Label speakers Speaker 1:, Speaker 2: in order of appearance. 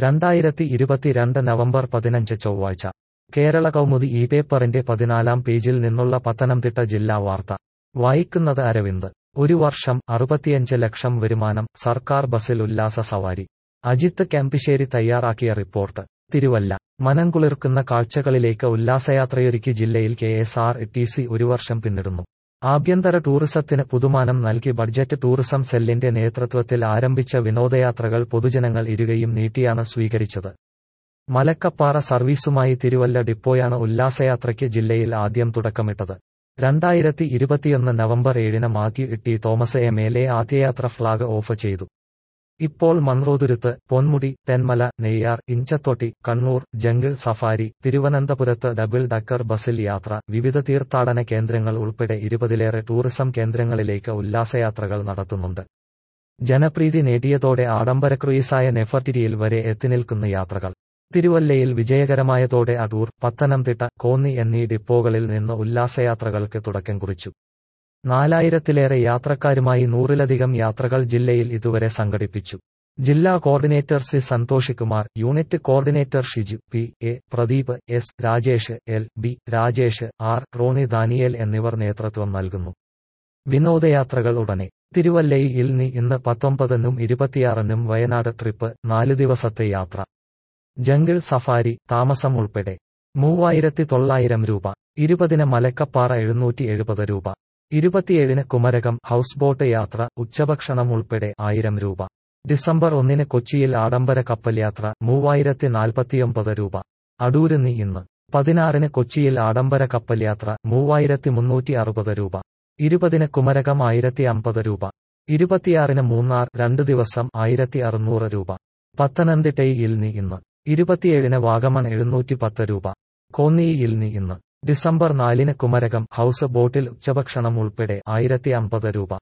Speaker 1: രണ്ടായിരത്തി ഇരുപത്തിരണ്ട് നവംബർ പതിനഞ്ച് ചൊവ്വാഴ്ച കേരള കൗമുദി ഈ പേപ്പറിന്റെ പതിനാലാം പേജിൽ നിന്നുള്ള പത്തനംതിട്ട ജില്ലാ വാർത്ത വായിക്കുന്നത് അരവിന്ദ് ഒരു വർഷം അറുപത്തിയഞ്ച് ലക്ഷം വരുമാനം സർക്കാർ ബസിൽ ഉല്ലാസ സവാരി അജിത്ത് ക്യാമ്പിശ്ശേരി തയ്യാറാക്കിയ റിപ്പോർട്ട് തിരുവല്ല മനംകുളിർക്കുന്ന കാഴ്ചകളിലേക്ക് ഉല്ലാസയാത്രയൊരുക്കി ജില്ലയിൽ K S R T C ഒരു വർഷം പിന്നിടുന്നു ആഭ്യന്തര ടൂറിസത്തിന് പുതുമാനം നൽകി ബഡ്ജറ്റ് ടൂറിസം സെല്ലിന്റെ നേതൃത്വത്തിൽ ആരംഭിച്ച വിനോദയാത്രകൾ പൊതുജനങ്ങൾ ഇരുകയും നീട്ടിയാണ് സ്വീകരിച്ചത് മലക്കപ്പാറ സർവീസുമായി തിരുവല്ല ഡിപ്പോയാണ് ഉല്ലാസയാത്രയ്ക്ക് ജില്ലയിൽ ആദ്യം തുടക്കമിട്ടത് രണ്ടായിരത്തി ഇരുപത്തിയൊന്ന് നവംബർ ഏഴിന് Mathew Itty Thomas M L A ആദ്യയാത്ര ഫ്ളാഗ് ഓഫ് ചെയ്തു ഇപ്പോൾ മൺറോതുരുത്ത് പൊന്മുടി തെന്മല നെയ്യാർ ഇഞ്ചത്തൊട്ടി കണ്ണൂർ ജംഗിൾ സഫാരി തിരുവനന്തപുരത്ത് ഡബിൾ ഡക്കർ ബസിൽ യാത്ര വിവിധ തീർത്ഥാടന കേന്ദ്രങ്ങൾ ഉൾപ്പെടെ ഇരുപതിലേറെ ടൂറിസം കേന്ദ്രങ്ങളിലേക്ക് ഉല്ലാസയാത്രകൾ നടത്തുന്നുണ്ട് ജനപ്രീതി നേടിയതോടെ ആഡംബര ക്രൂയിസായ നെഫർട്ടിരിയിൽ വരെ എത്തിനിൽക്കുന്ന യാത്രകൾ തിരുവല്ലയിൽ വിജയകരമായതോടെ അടൂർ പത്തനംതിട്ട കോന്നി എന്നീ ഡിപ്പോകളിൽ നിന്ന് ഉല്ലാസയാത്രകൾക്ക് തുടക്കം കുറിച്ചു നാലായിരത്തിലേറെ യാത്രക്കാരുമായി നൂറിലധികം യാത്രകൾ ജില്ലയിൽ ഇതുവരെ സംഘടിപ്പിച്ചു ജില്ലാ coordinator C Santhosh Kumar unit coordinator Shiju P A Pradeep S Rajesh L B Rajesh R Ronnie Daniel എന്നിവർ നേതൃത്വം നൽകുന്നു വിനോദയാത്രകൾ ഉടനെ തിരുവല്ലയിൽ നി ഇന്ന് പത്തൊമ്പതിനും ഇരുപത്തിയാറിനും വയനാട് ട്രിപ്പ് നാല് ദിവസത്തെ യാത്ര ജംഗിൾ സഫാരി താമസം ഉൾപ്പെടെ മൂവായിരത്തി തൊള്ളായിരം രൂപ ഇരുപതിന് മലക്കപ്പാറ എഴുന്നൂറ്റി എഴുപത് രൂപ ഇരുപത്തിയേഴിന് കുമരകം ഹൗസ് ബോട്ട് യാത്ര ഉച്ചഭക്ഷണം ഉൾപ്പെടെ ആയിരം രൂപ ഡിസംബർ ഒന്നിന് കൊച്ചിയിൽ ആഡംബര കപ്പൽ യാത്ര മൂവായിരത്തി നാൽപ്പത്തിയൊമ്പത് രൂപ അടൂര് നി ഇന്ന് പതിനാറിന് കൊച്ചിയിൽ ആഡംബര കപ്പൽ യാത്ര മൂവായിരത്തി മുന്നൂറ്റി അറുപത് രൂപ ഇരുപതിന് കുമരകം ആയിരത്തി അമ്പത് രൂപ ഇരുപത്തിയാറിന് മൂന്നാർ രണ്ടു ദിവസം ആയിരത്തി അറുന്നൂറ് രൂപ പത്തനംതിട്ടയിൽ നി ഇന്ന് ഇരുപത്തിയേഴിന് വാഗമൺ എഴുന്നൂറ്റി പത്ത് രൂപ കോന്നിയിൽ നി ഇന്ന് ഡിസംബർ നാലിന് കുമരകം ഹൗസ് ബോട്ടിൽ ഉച്ചഭക്ഷണം ഉൾപ്പെടെ ആയിരത്തി അമ്പത് രൂപ